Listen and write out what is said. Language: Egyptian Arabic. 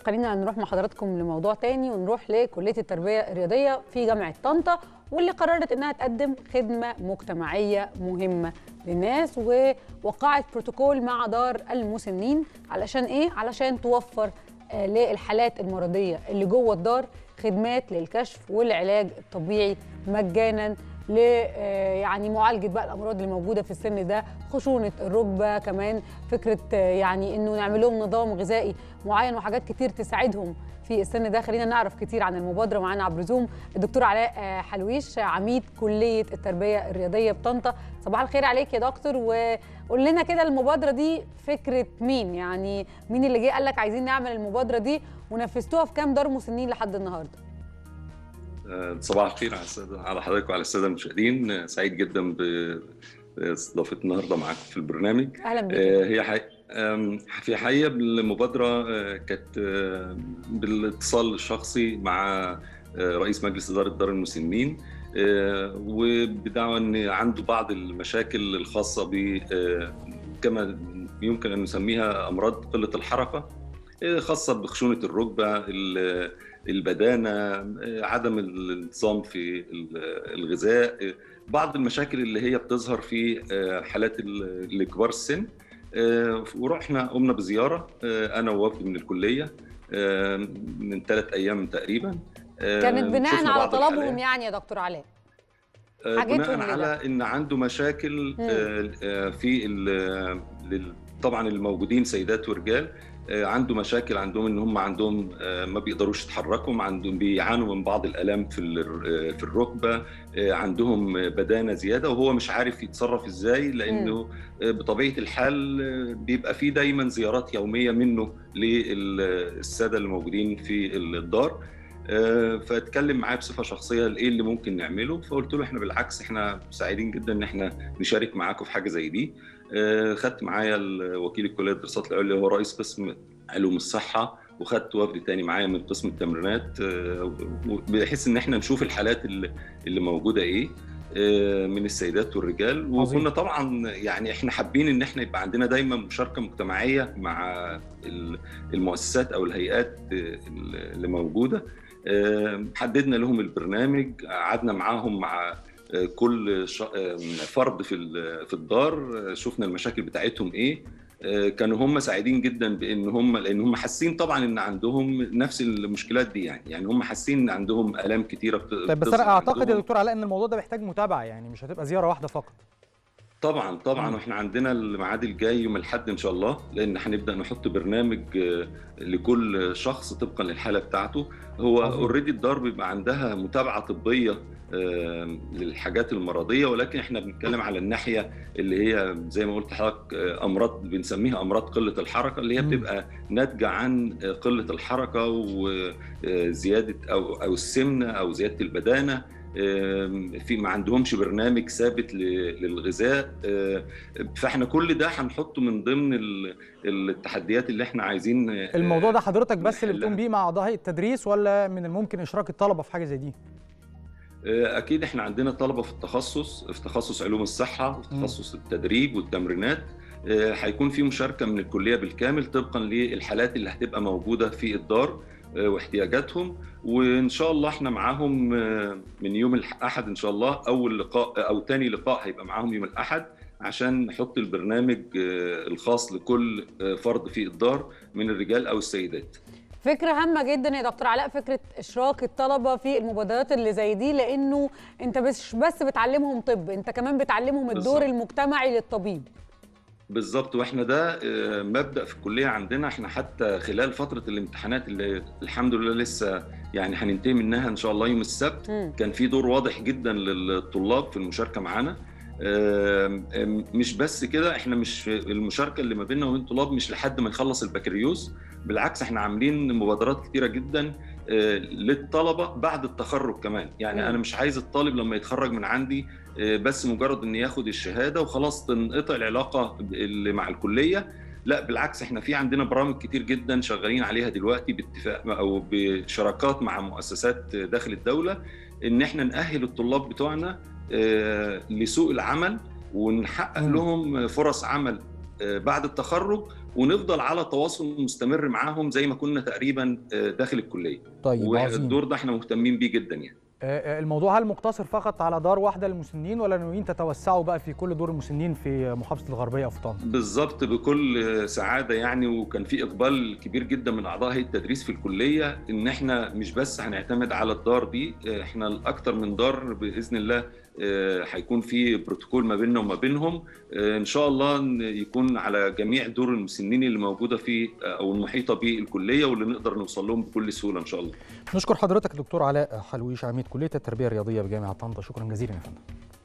خلينا نروح مع حضراتكم لموضوع تاني ونروح لكليه التربيه الرياضيه في جامعه طنطا واللي قررت انها تقدم خدمه مجتمعيه مهمه للناس ووقعت بروتوكول مع دار المسنين علشان ايه علشان توفر آه للحالات المرضيه اللي جوه الدار خدمات للكشف والعلاج الطبيعي مجانا ل يعني معالجه بقى الامراض اللي موجوده في السن ده خشونه الركبه كمان فكره يعني انه نعمل لهم نظام غذائي معين وحاجات كتير تساعدهم في السن ده خلينا نعرف كتير عن المبادره معانا عبر زوم الدكتور علاء حلويش عميد كليه التربيه الرياضيه بطنطا صباح الخير عليك يا دكتور وقول لنا كده المبادره دي فكره مين يعني مين اللي جه قال لك عايزين نعمل المبادره دي ونفذتوها في كام دار مسنين لحد النهارده صباح الخير على السادة على حضرتك وعلى الساده المشاهدين سعيد جدا باستضافتي النهارده معاكم في البرنامج اهلا بك هي حقيقة في حقيقه المبادره كانت بالاتصال الشخصي مع رئيس مجلس اداره دار المسنين وبدعوى ان عنده بعض المشاكل الخاصه ب كما يمكن ان نسميها امراض قله الحركه خاصه بخشونه الركبه البدانه عدم الانتظام في الغذاء بعض المشاكل اللي هي بتظهر في حالات الكبار السن ورحنا قمنا بزياره انا ووفد من الكليه من ثلاث ايام تقريبا كانت بناء على طلبهم يعني يا دكتور علاء بناء على ان عنده مشاكل في طبعا الموجودين سيدات ورجال عنده مشاكل عندهم ان هم عندهم ما بيقدروش يتحركوا عندهم بيعانوا من بعض الالام في في الركبه عندهم بدانه زياده وهو مش عارف يتصرف ازاي لانه بطبيعه الحال بيبقى فيه دايما زيارات يوميه منه للساده اللي موجودين في الدار فاتكلم معاه بصفه شخصيه ايه اللي ممكن نعمله فقلت له احنا بالعكس احنا سعيدين جدا ان احنا نشارك معاكم في حاجه زي دي خدت معايا وكيل الكليه الدراسات العليا هو رئيس قسم علوم الصحه وخدت وفد تاني معايا من قسم التمرينات بحيث ان احنا نشوف الحالات اللي موجوده ايه من السيدات والرجال وكنا طبعا يعني احنا حابين ان احنا يبقى عندنا دايما مشاركه مجتمعيه مع المؤسسات او الهيئات اللي موجوده حددنا لهم البرنامج قعدنا معاهم مع كل فرد في في الدار شفنا المشاكل بتاعتهم ايه كانوا هم سعيدين جدا بان هم لان هم حاسين طبعا ان عندهم نفس المشكلات دي يعني يعني هم حاسين ان عندهم الام كتيره طيب بس انا اعتقد يا دكتور علاء ان الموضوع ده محتاج متابعه يعني مش هتبقى زياره واحده فقط طبعا طبعا واحنا عندنا الميعاد الجاي يوم الاحد ان شاء الله لان هنبدا نحط برنامج لكل شخص طبقا للحاله بتاعته هو اوريدي الدار بيبقى عندها متابعه طبيه للحاجات المرضيه ولكن احنا بنتكلم على الناحيه اللي هي زي ما قلت لحضرتك امراض بنسميها امراض قله الحركه اللي هي بتبقى ناتجه عن قله الحركه وزياده او او السمنه او زياده البدانه في ما عندهمش برنامج ثابت للغذاء فاحنا كل ده هنحطه من ضمن التحديات اللي احنا عايزين الموضوع ده حضرتك بس اللي بتقوم بيه مع اعضاء التدريس ولا من الممكن اشراك الطلبه في حاجه زي دي؟ اكيد احنا عندنا طلبه في التخصص في تخصص علوم الصحه وفي تخصص التدريب والتمرينات هيكون في مشاركه من الكليه بالكامل طبقا للحالات اللي هتبقى موجوده في الدار واحتياجاتهم وان شاء الله احنا معاهم من يوم الاحد ان شاء الله اول لقاء او ثاني لقاء هيبقى معاهم يوم الاحد عشان نحط البرنامج الخاص لكل فرد في الدار من الرجال او السيدات فكرة هامة جدا يا دكتور علاء فكرة إشراك الطلبة في المبادرات اللي زي دي لأنه أنت مش بس بتعلمهم طب أنت كمان بتعلمهم الدور المجتمعي للطبيب بالظبط واحنا ده مبدا في الكليه عندنا احنا حتى خلال فتره الامتحانات اللي الحمد لله لسه يعني هننتهي منها ان شاء الله يوم السبت م. كان في دور واضح جدا للطلاب في المشاركه معانا مش بس كده احنا مش المشاركه اللي ما بيننا وبين الطلاب مش لحد ما نخلص البكالوريوس بالعكس احنا عاملين مبادرات كتيره جدا للطلبه بعد التخرج كمان يعني م. انا مش عايز الطالب لما يتخرج من عندي بس مجرد ان ياخد الشهاده وخلاص تنقطع العلاقه اللي مع الكليه لا بالعكس احنا في عندنا برامج كتير جدا شغالين عليها دلوقتي باتفاق او بشراكات مع مؤسسات داخل الدوله ان احنا نأهل الطلاب بتوعنا لسوق العمل ونحقق لهم فرص عمل بعد التخرج ونفضل على تواصل مستمر معاهم زي ما كنا تقريبا داخل الكليه طيب والدور ده احنا مهتمين بيه جدا يعني الموضوع هل مقتصر فقط على دار واحده للمسنين ولا ناويين تتوسعوا بقى في كل دور المسنين في محافظه الغربيه او في طنطا؟ بالظبط بكل سعاده يعني وكان في اقبال كبير جدا من اعضاء هيئه التدريس في الكليه ان احنا مش بس هنعتمد على الدار دي احنا الاكثر من دار باذن الله هيكون في بروتوكول ما بيننا وما بينهم ان شاء الله يكون على جميع دور المسنين اللي موجوده في او المحيطه بالكليه واللي نقدر نوصل لهم بكل سهوله ان شاء الله. نشكر حضرتك دكتور علاء حلويش عميد كليه التربيه الرياضيه بجامعه طنطا شكرا جزيلا يا فندم.